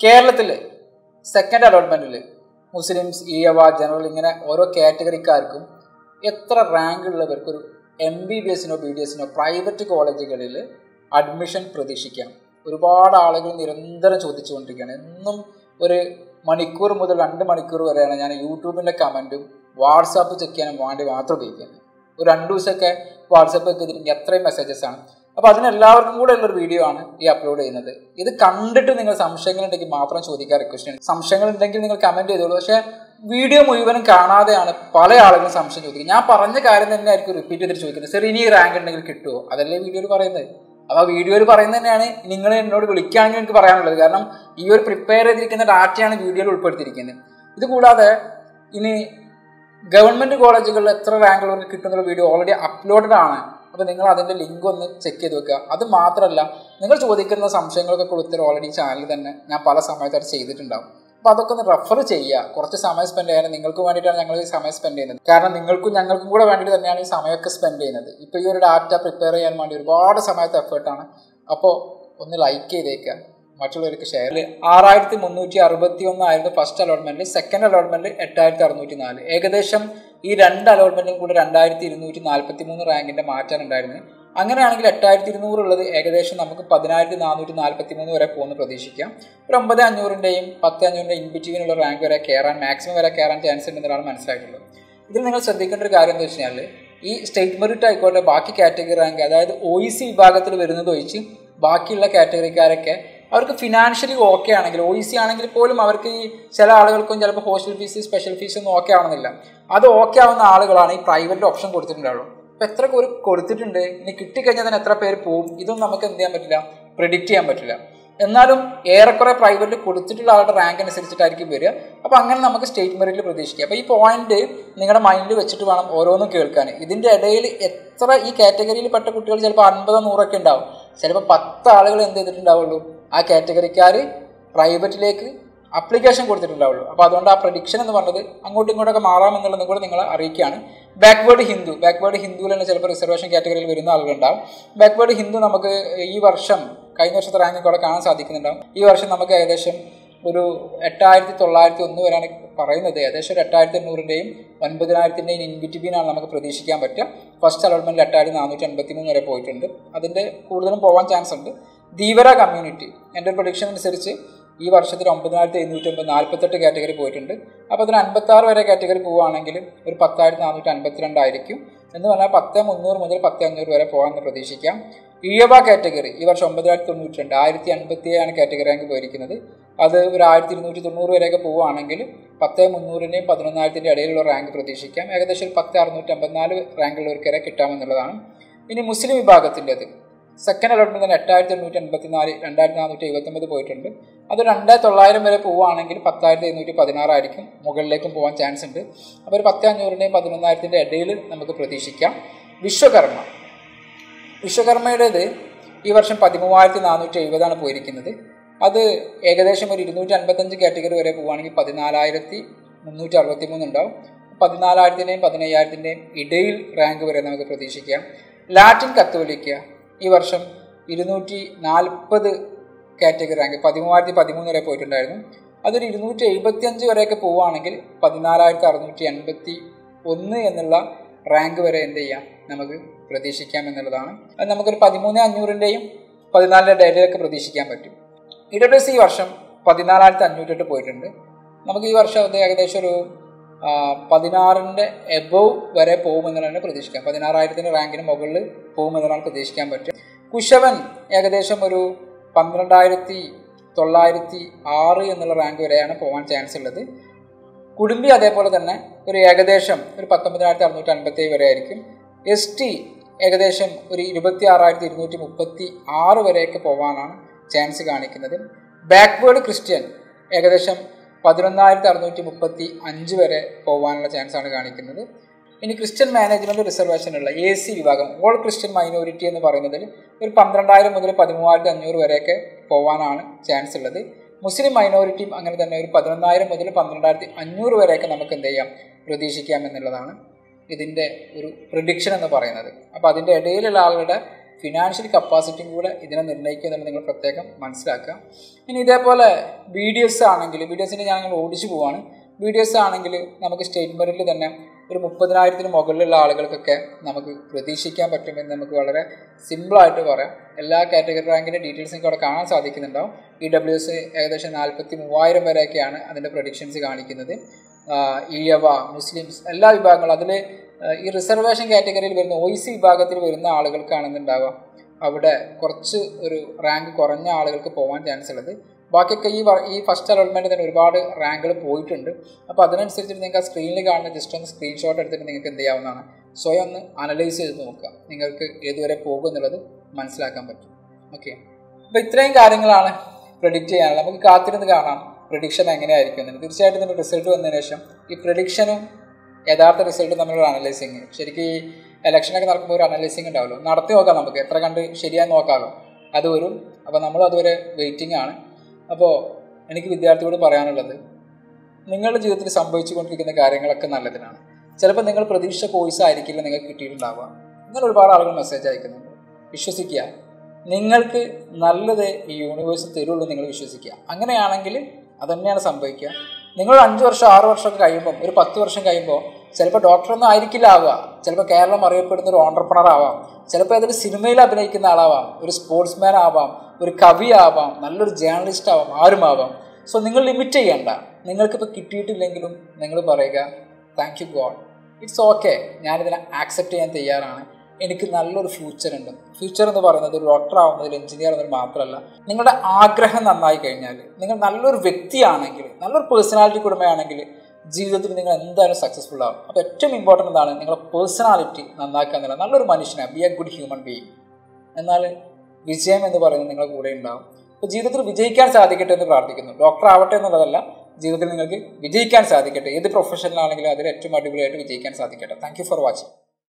കേരളത്തിൽ സെക്കൻഡ് അലോട്ട്മെന്റിൽ മുസ്ലിംസ് ഈയവ ജനറൽ ഇങ്ങനെ ഓരോ കാറ്റഗറിക്കാർക്കും എത്ര റാങ്ക് ഉള്ളവർക്ക് ഒരു എം ബി ബി എസിനോ ബി ഡി എസിനോ പ്രൈവറ്റ് കോളേജുകളിൽ അഡ്മിഷൻ പ്രതീക്ഷിക്കാം ഒരുപാട് ആളുകൾ നിരന്തരം ചോദിച്ചുകൊണ്ടിരിക്കുകയാണ് എന്നും ഒരു മണിക്കൂർ മുതൽ രണ്ട് മണിക്കൂർ വരെയാണ് ഞാൻ യൂട്യൂബിൻ്റെ കമൻറ്റും വാട്സാപ്പ് ചെക്ക് ചെയ്യാനും വേണ്ടി മാത്രം ഉപയോഗിക്കുന്നത് ഒരു രണ്ട് ദിവസമൊക്കെ വാട്സാപ്പ് ഒക്കെ ചെയ്തിട്ടുണ്ടെങ്കിൽ അത്രയും മെസ്സേജസ് ആണ് അപ്പോൾ അതിനെല്ലാവർക്കും കൂടെ ഉള്ളൊരു വീഡിയോ ആണ് ഈ അപ്ലോഡ് ചെയ്യുന്നത് ഇത് കണ്ടിട്ട് നിങ്ങൾ സംശയങ്ങളുണ്ടെങ്കിൽ മാത്രം ചോദിക്കാൻ റിക്വസ്റ്റ് ആണ് സംശയങ്ങൾ ഉണ്ടെങ്കിൽ നിങ്ങൾ കമൻറ്റ് ചെയ്തോളൂ പക്ഷേ വീഡിയോ മുഴുവനും കാണാതെയാണ് പല ആളുകളും സംശയം ചോദിക്കുന്നത് ഞാൻ പറഞ്ഞ കാര്യം തന്നെ ആയിരിക്കും റിപ്പീറ്റ് ചെയ്തിട്ട് ചോദിക്കുന്നത് സർ ഇനി റാങ്ക് ഉണ്ടെങ്കിൽ കിട്ടുമോ അതല്ലേ വീഡിയോയിൽ പറയുന്നത് അപ്പോൾ ആ വീഡിയോയിൽ പറയുന്നത് തന്നെയാണ് നിങ്ങൾ എന്നോട് വിളിക്കുകയാണെങ്കിൽ എനിക്ക് പറയാനുള്ളത് കാരണം ഈ ഒരു പ്രിപ്പയർ ചെയ്തിരിക്കുന്ന ഡാറ്റയാണ് വീഡിയോയിൽ ഉൾപ്പെടുത്തിയിരിക്കുന്നത് ഇത് കൂടാതെ ഇനി ഗവൺമെൻറ് കോളേജുകളിൽ എത്ര റാങ്ക് ഉള്ളവർക്ക് കിട്ടുന്ന വീഡിയോ ഓൾറെഡി അപ്ലോഡഡ് ആണ് അപ്പോൾ നിങ്ങൾ അതിൻ്റെ ലിങ്ക് ഒന്ന് ചെക്ക് ചെയ്ത് വെക്കുക അത് മാത്രമല്ല നിങ്ങൾ ചോദിക്കുന്ന സംശയങ്ങൾക്കൊക്കെ ഉത്തരം ഓൾറെഡി ചാനൽ തന്നെ ഞാൻ പല സമയത്തായിട്ട് ചെയ്തിട്ടുണ്ടാവും അപ്പോൾ അതൊക്കെ ഒന്ന് റെഫർ ചെയ്യുക കുറച്ച് സമയം സ്പെൻഡ് ചെയ്യാൻ നിങ്ങൾക്ക് വേണ്ടിയിട്ടാണ് ഞങ്ങൾ ഈ സമയം സ്പെൻഡ് ചെയ്യുന്നത് കാരണം നിങ്ങൾക്കും ഞങ്ങൾക്കും കൂടെ വേണ്ടിയിട്ട് തന്നെയാണ് ഈ സമയമൊക്കെ സ്പെൻഡ് ചെയ്യുന്നത് ഇപ്പോൾ ഈ ഒരു ഡാറ്റ പ്രിപ്പയർ ചെയ്യാൻ വേണ്ടി ഒരുപാട് സമയത്ത് എഫേർട്ടാണ് അപ്പോൾ ഒന്ന് ലൈക്ക് ചെയ്തേക്കുക മറ്റുള്ളവർക്ക് ഷെയർ ആറായിരത്തി മുന്നൂറ്റി അറുപത്തി ഒന്നായിരുന്നു ഫസ്റ്റ് അലോട്ട്മെന്റ് സെക്കൻഡ് അലോട്ട്മെന്റ് എട്ടായിരത്തി അറുന്നൂറ്റി നാല് ഏകദേശം ഈ രണ്ട് അലോട്ട്മെന്റിൽ കൂടെ രണ്ടായിരത്തി ഇരുന്നൂറ്റി നാൽപ്പത്തി മൂന്ന് റാങ്കിന്റെ മാറ്റാണ് ഉണ്ടായിരുന്നത് അങ്ങനെയാണെങ്കിൽ എട്ടായിരത്തി ഇരുന്നൂറ് ഉള്ളത് ഏകദേശം നമുക്ക് പതിനായിരത്തി നാനൂറ്റി നാൽപ്പത്തി മൂന്ന് വരെ പോകുന്നു പ്രതീക്ഷിക്കാം ഒരു ഒമ്പത് അഞ്ഞൂറിൻ്റെയും പത്ത് അഞ്ഞൂറിൻ്റെയും ഇൻബിറ്റ്വീനുള്ള റാങ്ക് വരെ കയറാൻ മാക്സിമം വരെ കയറാൻ ചാൻസ് ഉണ്ടെന്നാണ് മനസ്സിലായിട്ടുള്ളത് ഇതിൽ നിങ്ങൾ ശ്രദ്ധിക്കേണ്ട ഒരു കാര്യം എന്താ വെച്ച് കഴിഞ്ഞാൽ ഈ സ്റ്റേറ്റ് മെറിറ്റ് ആയിക്കോട്ടെ ബാക്കി കാറ്റഗറി റാങ്ക് അതായത് ഒ ഇ സി വിഭാഗത്തിൽ വരുന്നത് ഒഴിച്ച് ബാക്കിയുള്ള കാറ്റഗറിക്കാരൊക്കെ അവർക്ക് ഫിനാൻഷ്യലി ഓക്കെ ആണെങ്കിൽ ഒ ഇ സി ആണെങ്കിൽ പോലും അവർക്ക് ഈ ചില ആളുകൾക്കും ചിലപ്പോൾ ഹോസ്റ്റൽ ഫീസ് സ്പെഷ്യൽ ഫീസ് ഒന്നും ഓക്കെ ആവുന്നില്ല അത് ഓക്കെ ആവുന്ന ആളുകളാണ് ഈ പ്രൈവറ്റ് ഓപ്ഷൻ കൊടുത്തിട്ടുണ്ടാവുള്ളൂ അപ്പോൾ എത്ര ഒരു കൊടുത്തിട്ടുണ്ട് ഇനി കിട്ടിക്കഴിഞ്ഞാൽ തന്നെ എത്ര പേര് പോവും ഇതൊന്നും നമുക്ക് എന്ത് ചെയ്യാൻ പറ്റില്ല പ്രിഡിക്റ്റ് ചെയ്യാൻ പറ്റില്ല എന്നാലും ഏറെക്കുറെ പ്രൈവറ്റിൽ കൊടുത്തിട്ടുള്ള ആളുടെ റാങ്ക് അനുസരിച്ചിട്ടായിരിക്കും വരിക അപ്പോൾ അങ്ങനെ നമുക്ക് സ്റ്റേറ്റ് മെറിറ്റിൽ പ്രതീക്ഷിക്കാം അപ്പോൾ ഈ പോയിന്റ് നിങ്ങളുടെ മൈൻഡിൽ വെച്ചിട്ട് വേണം ഓരോന്നും കേൾക്കാൻ ഇതിൻ്റെ ഇടയിൽ എത്ര ഈ കാറ്റഗറിയിൽ പെട്ട കുട്ടികൾ ചിലപ്പോൾ അൻപതോ നൂറൊക്കെ ഉണ്ടാവും ചിലപ്പോൾ പത്ത് ആളുകൾ എന്ത് ചെയ്തിട്ടുണ്ടാവുള്ളൂ ആ കാറ്റഗറിക്കാർ പ്രൈവറ്റിലേക്ക് അപ്ലിക്കേഷൻ കൊടുത്തിട്ടുണ്ടാവുള്ളൂ അപ്പോൾ അതുകൊണ്ട് ആ പ്രഡിക്ഷൻ എന്ന് പറഞ്ഞത് അങ്ങോട്ടും ഇങ്ങോട്ടൊക്കെ മാറാമെന്നുള്ളതും കൂടെ നിങ്ങളെ അറിയിക്കുകയാണ് ബാക്ക്വേർഡ് ഹിന്ദു ബാക്ക്വേർഡ് ഹിന്ദുവിൽ തന്നെ ചിലപ്പോൾ റിസർവേഷൻ കാറ്റഗറിയിൽ വരുന്ന ആളുകളുണ്ടാവും ബാക്ക്വേർഡ് ഹിന്ദു നമുക്ക് ഈ വർഷം കഴിഞ്ഞ വർഷത്തെ റാങ്ക് കൂടെ കാണാൻ സാധിക്കുന്നുണ്ടാവും ഈ വർഷം നമുക്ക് ഏകദേശം ഒരു എട്ടായിരത്തി തൊള്ളായിരത്തി ഒന്ന് വരെയാണ് പറയുന്നത് ഏകദേശം ഒരു എട്ടായിരത്തി എണ്ണൂറിൻ്റെയും ഒൻപതിനായിരത്തിൻ്റെയും ഇൻബിറ്റിബീനാണ് നമുക്ക് പ്രതീക്ഷിക്കാൻ പറ്റുക ഫസ്റ്റ് അലോട്ട്മെൻറ്റിൽ എട്ടായിരത്തി നാനൂറ്റി എൺപത്തി മൂന്ന് വരെ പോയിട്ടുണ്ട് അതിൻ്റെ കൂടുതലും പോകാൻ ചാൻസ് ഉണ്ട് ധീവര കമ്മ്യൂണിറ്റി എൻ്റെ പ്രൊഡിക്ഷൻ അനുസരിച്ച് ഈ വർഷത്തിൽ ഒമ്പതിനായിരത്തി എഴുന്നൂറ്റി ഒമ്പത് നാൽപ്പത്തെട്ട് കാറ്റഗറി പോയിട്ടുണ്ട് അപ്പോൾ അതിന് അൻപത്താറ് വരെ കാറ്റഗറി പോവുകയാണെങ്കിൽ ഒരു പത്തായിരത്തി നാനൂറ്റി അൻപത്തിരണ്ടായിരിക്കും എന്ന് പറഞ്ഞാൽ പത്ത് മുന്നൂറ് മുതൽ പത്ത് അഞ്ഞൂറ് വരെ പോകാമെന്ന് പ്രതീക്ഷിക്കാം ഇയവ കാറ്റഗറി ഈ വർഷം ഒമ്പതിനായിരത്തി തൊണ്ണൂറ്റി രണ്ട് ആയിരത്തി അൻപത്തി ഏഴാണ് കാറ്റഗറി റാങ്ക് പോയിരിക്കുന്നത് അത് ഒരു ആയിരത്തി ഇരുന്നൂറ്റി തൊണ്ണൂറ് വരെയൊക്കെ പോവുകയാണെങ്കിൽ പത്ത് മുന്നൂറിൻ്റെയും പതിനൊന്നായിരത്തിൻ്റെ ഇടയിലുള്ള റാങ്ക് പ്രതീക്ഷിക്കാം ഏകദേശം ഒരു പത്ത് അറുന്നൂറ്റി അമ്പത്തിനാല് റാങ്കുള്ളവർക്ക് വരെ കിട്ടാമെന്നുള്ളതാണ് ഇനി മുസ്ലിം വിഭാഗത്തിൻ്റെത് സെക്കൻഡ് അലോട്ട്മെന്റ് തന്നെ എട്ടായിരത്തി എണ്ണൂറ്റി എൺപത്തി നാല് രണ്ടായിരത്തി നാനൂറ്റി എഴുപത്തൊമ്പത് പോയിട്ടുണ്ട് അത് രണ്ടായിരത്തി തൊള്ളായിരം വരെ പോവുകയാണെങ്കിൽ പത്തായിരത്തി എഴുന്നൂറ്റി പതിനാറായിരിക്കും മുകളിലേക്കും പോകാൻ ചാൻസ് ഉണ്ട് അപ്പോൾ ഒരു പത്ത് അഞ്ഞൂറിൻ്റെയും പതിനൊന്നായിരത്തിൻ്റെ ഇടയിൽ നമുക്ക് പ്രതീക്ഷിക്കാം വിശ്വകർമ്മ വിശ്വകർമ്മയുടേത് ഈ വർഷം പതിമൂവായിരത്തി നാനൂറ്റി എഴുപതാണ് പോയിരിക്കുന്നത് അത് ഏകദേശം ഒരു ഇരുന്നൂറ്റി അൻപത്തഞ്ച് കാറ്റഗറി വരെ പോവുകയാണെങ്കിൽ പതിനാലായിരത്തി മുന്നൂറ്റി അറുപത്തി മൂന്നുണ്ടാവും പതിനാലായിരത്തിൻ്റെയും പതിനയ്യായിരത്തിൻ്റെയും ഇടയിൽ റാങ്ക് വരെ നമുക്ക് പ്രതീക്ഷിക്കാം ലാറ്റിൻ കത്തോലിക്ക ഈ വർഷം ഇരുന്നൂറ്റി നാൽപ്പത് കാറ്റഗറി റാങ്ക് പതിമൂവായിരത്തി പതിമൂന്ന് വരെ പോയിട്ടുണ്ടായിരുന്നു അതൊരു ഇരുന്നൂറ്റി എഴുപത്തി അഞ്ച് വരെയൊക്കെ പോവുകയാണെങ്കിൽ പതിനാലായിരത്തി അറുന്നൂറ്റി എൺപത്തി ഒന്ന് എന്നുള്ള റാങ്ക് വരെ എന്ത് ചെയ്യാം നമുക്ക് പ്രതീക്ഷിക്കാം എന്നുള്ളതാണ് അത് നമുക്കൊരു പതിമൂന്ന് അഞ്ഞൂറിൻ്റെയും പതിനാലിൻ്റെ ഡേറ്റയൊക്കെ പ്രതീക്ഷിക്കാൻ പറ്റും ഇ ഡബ്ല്യു എസ് ഈ വർഷം പതിനാലായിരത്തി അഞ്ഞൂറ്റെട്ട് പോയിട്ടുണ്ട് നമുക്ക് ഈ വർഷം അത് ഏകദേശം ഒരു പതിനാറിൻ്റെ എബവ് വരെ പോകുമെന്നുള്ളതാണ് പ്രതീക്ഷിക്കാം പതിനാറായിരത്തിൻ്റെ റാങ്കിന് മുകളിൽ പോകുമെന്നുള്ളതാണ് പ്രതീക്ഷിക്കാൻ പറ്റും കുശവൻ ഏകദേശം ഒരു പന്ത്രണ്ടായിരത്തി തൊള്ളായിരത്തി ആറ് എന്നുള്ള റാങ്ക് വരെയാണ് പോകാൻ ചാൻസ് ഉള്ളത് കുടുംബി അതേപോലെ തന്നെ ഒരു ഏകദേശം ഒരു പത്തൊമ്പതിനായിരത്തി അറുന്നൂറ്റി അൻപത്തി വരെ ആയിരിക്കും എസ് ടി ഏകദേശം ഒരു ഇരുപത്തി ആറായിരത്തി ഇരുന്നൂറ്റി മുപ്പത്തി ആറ് വരെയൊക്കെ പോകാനാണ് ചാൻസ് കാണിക്കുന്നത് ബാക്ക്വേർഡ് ക്രിസ്ത്യൻ ഏകദേശം പതിനൊന്നായിരത്തി അറുന്നൂറ്റി മുപ്പത്തി അഞ്ച് വരെ പോകാനുള്ള ചാൻസ് ആണ് കാണിക്കുന്നത് ഇനി ക്രിസ്ത്യൻ മാനേജ്മെൻറ്റ് റിസർവേഷനുള്ള എ സി വിഭാഗം ഓൾ ക്രിസ്ത്യൻ മൈനോറിറ്റി എന്ന് പറയുന്നതിൽ ഒരു പന്ത്രണ്ടായിരം മുതൽ പതിമൂവായിരത്തി അഞ്ഞൂറ് വരെയൊക്കെ പോകാനാണ് ചാൻസ് ഉള്ളത് മുസ്ലിം മൈനോറിറ്റിയും അങ്ങനെ തന്നെ ഒരു പതിനൊന്നായിരം മുതൽ പന്ത്രണ്ടായിരത്തി അഞ്ഞൂറ് വരെയൊക്കെ നമുക്ക് എന്ത് ചെയ്യാം പ്രതീക്ഷിക്കാം എന്നുള്ളതാണ് ഇതിൻ്റെ ഒരു പ്രിഡിക്ഷൻ എന്ന് പറയുന്നത് അപ്പോൾ അതിൻ്റെ ഇടയിലുള്ള ആളുകളുടെ ഫിനാൻഷ്യൽ കപ്പാസിറ്റിയും കൂടെ ഇതിനെ നിർണ്ണയിക്കുക എന്നുള്ളത് നിങ്ങൾ പ്രത്യേകം മനസ്സിലാക്കുക ഇനി ഇതേപോലെ ബി ഡി എസ് ആണെങ്കിൽ ബി ഡി എസിൻ്റെ ഞാൻ നിങ്ങൾ ഓടിച്ചു പോവാണ് ബി ഡി എസ് ആണെങ്കിൽ നമുക്ക് സ്റ്റേറ്റ് മെറിറ്റിൽ തന്നെ ഒരു മുപ്പതിനായിരത്തിന് മുകളിലുള്ള ആളുകൾക്കൊക്കെ നമുക്ക് പ്രതീക്ഷിക്കാൻ പറ്റുമെന്ന് നമുക്ക് വളരെ സിമ്പിളായിട്ട് പറയാം എല്ലാ കാറ്റഗറി റാങ്കിൻ്റെ ഡീറ്റെയിൽസ് നിങ്ങൾക്ക് അവിടെ കാണാൻ സാധിക്കുന്നുണ്ടാവും ഇ ഡബ്ല്യു എസ് ഏകദേശം നാൽപ്പത്തി മൂവായിരം വരെയൊക്കെയാണ് അതിൻ്റെ പ്രൊഡിക്ഷൻസ് കാണിക്കുന്നത് ഈയവ മുസ്ലിംസ് എല്ലാ വിഭാഗങ്ങളും അതിൽ ഈ റിസർവേഷൻ കാറ്റഗറിയിൽ വരുന്ന ഒ സി വിഭാഗത്തിൽ വരുന്ന ആളുകൾക്കാണെന്നുണ്ടാവുക അവിടെ കുറച്ച് ഒരു റാങ്ക് കുറഞ്ഞ ആളുകൾക്ക് പോകാൻ ചാൻസ് ഉള്ളത് ബാക്കിയൊക്കെ ഈ ഈ ഫസ്റ്റ് അലോട്ട്മെൻറ്റ് തന്നെ ഒരുപാട് റാങ്കുകൾ പോയിട്ടുണ്ട് അപ്പോൾ അതിനനുസരിച്ച് നിങ്ങൾക്ക് ആ സ്ക്രീനിൽ കാണുന്ന ജസ്റ്റ് ഒന്ന് സ്ക്രീൻഷോട്ട് എടുത്തിട്ട് നിങ്ങൾക്ക് എന്ത് ചെയ്യാവുന്നതാണ് സ്വയം ഒന്ന് അനലൈസ് ചെയ്ത് നോക്കുക നിങ്ങൾക്ക് ഏതുവരെ പോകും എന്നുള്ളത് മനസ്സിലാക്കാൻ പറ്റും ഓക്കെ അപ്പോൾ ഇത്രയും കാര്യങ്ങളാണ് പ്രഡിക്റ്റ് ചെയ്യാനുള്ളത് നമുക്ക് കാത്തിരുന്ന് കാണാം പ്രഡിക്ഷൻ എങ്ങനെയായിരിക്കും എന്നുള്ളത് തീർച്ചയായിട്ടും ഇതിൻ്റെ റിസൾട്ട് വന്നതിന് ശേഷം ഈ പ്രഡിക്ഷനും യഥാർത്ഥ റിസൾട്ട് തമ്മിലുള്ള അനലൈസിങ് ശരിക്കും ഈ ഇലക്ഷനൊക്കെ നടക്കുമ്പോൾ ഒരു അനലൈസിങ് ഉണ്ടാവുമല്ലോ നടത്തി നോക്കാം നമുക്ക് എത്ര കണ്ട് ശരിയായി നോക്കാമല്ലോ അത് വരും അപ്പോൾ നമ്മൾ അതുവരെ വെയിറ്റിംഗ് ആണ് അപ്പോൾ എനിക്ക് വിദ്യാർത്ഥിയോട് പറയാനുള്ളത് നിങ്ങളുടെ ജീവിതത്തിൽ സംഭവിച്ചു കൊണ്ടിരിക്കുന്ന കാര്യങ്ങളൊക്കെ നല്ലതിനാണ് ചിലപ്പോൾ നിങ്ങൾ പ്രതീക്ഷിച്ച കോഴ്സ് ആയിരിക്കില്ല നിങ്ങൾക്ക് കിട്ടിയിട്ടുണ്ടാവുക നിങ്ങൾ ഒരുപാട് ആളുകൾ മെസ്സേജ് അയക്കുന്നുണ്ട് വിശ്വസിക്കുക നിങ്ങൾക്ക് നല്ലത് ഈ യൂണിവേഴ്സ് തരുള്ളൂ നിങ്ങൾ വിശ്വസിക്കുക അങ്ങനെയാണെങ്കിൽ അതുതന്നെയാണ് സംഭവിക്കുക നിങ്ങൾ അഞ്ച് വർഷം ആറ് വർഷമൊക്കെ കഴിയുമ്പോൾ ഒരു പത്ത് വർഷം കഴിയുമ്പോൾ ചിലപ്പോൾ ഡോക്ടറൊന്നും ആയിരിക്കില്ല ആവുക ചിലപ്പോൾ കേരളം അറിയപ്പെടുന്ന ഒരു ഓണ്ടർപ്രണർ ആവാം ചിലപ്പോൾ ഏതൊരു സിനിമയിൽ അഭിനയിക്കുന്ന ആളാവാം ഒരു സ്പോർട്സ്മാൻ ആവാം ഒരു കവി ആവാം നല്ലൊരു ജേർണലിസ്റ്റ് ആവാം ആരും ആവാം സോ നിങ്ങൾ ലിമിറ്റ് ചെയ്യണ്ട നിങ്ങൾക്കിപ്പോൾ കിട്ടിയിട്ടില്ലെങ്കിലും നിങ്ങൾ പറയുക thank you God it's okay ഞാനിതിനെ ആക്സെപ്റ്റ് ചെയ്യാൻ തയ്യാറാണ് എനിക്ക് നല്ലൊരു ഫ്യൂച്ചർ ഉണ്ട് ഫ്യൂച്ചർ എന്ന് പറയുന്നത് ഒരു ഡോക്ടർ ആവുന്നതിൽ എഞ്ചിനീയർ എന്നതിൽ മാത്രമല്ല നിങ്ങളുടെ ആഗ്രഹം നന്നായി കഴിഞ്ഞാൽ നിങ്ങൾ നല്ലൊരു വ്യക്തിയാണെങ്കിൽ നല്ലൊരു പേഴ്സണാലിറ്റി കുടുംബമാണെങ്കിൽ ജീവിതത്തിൽ നിങ്ങൾ എന്തായാലും സക്സസ്ഫുൾ ആവും അപ്പോൾ ഏറ്റവും ഇമ്പോർട്ടൻ്റ് എന്താണ് നിങ്ങളുടെ പേഴ്സണാലിറ്റി നന്നാക്കുക എന്നുള്ളത് നല്ലൊരു മനുഷ്യനാണ് be a good human being എന്നാൽ വിജയം എന്ന് പറയുന്നത് നിങ്ങളുടെ കൂടെ ഉണ്ടാവും അപ്പോൾ ജീവിതത്തിൽ വിജയിക്കാൻ സാധിക്കട്ടെ എന്ന് പ്രാർത്ഥിക്കുന്നു ഡോക്ടർ ആവട്ടെ എന്നുള്ളതല്ല ജീവിതത്തിൽ നിങ്ങൾക്ക് വിജയിക്കാൻ സാധിക്കട്ടെ ഏത് പ്രൊഫഷനിലാണെങ്കിലും അതിൽ ഏറ്റവും അടിപൊളിയായിട്ട് വിജയിക്കാൻ സാധിക്കട്ടെ താങ്ക് ഫോർ വാച്ചിങ്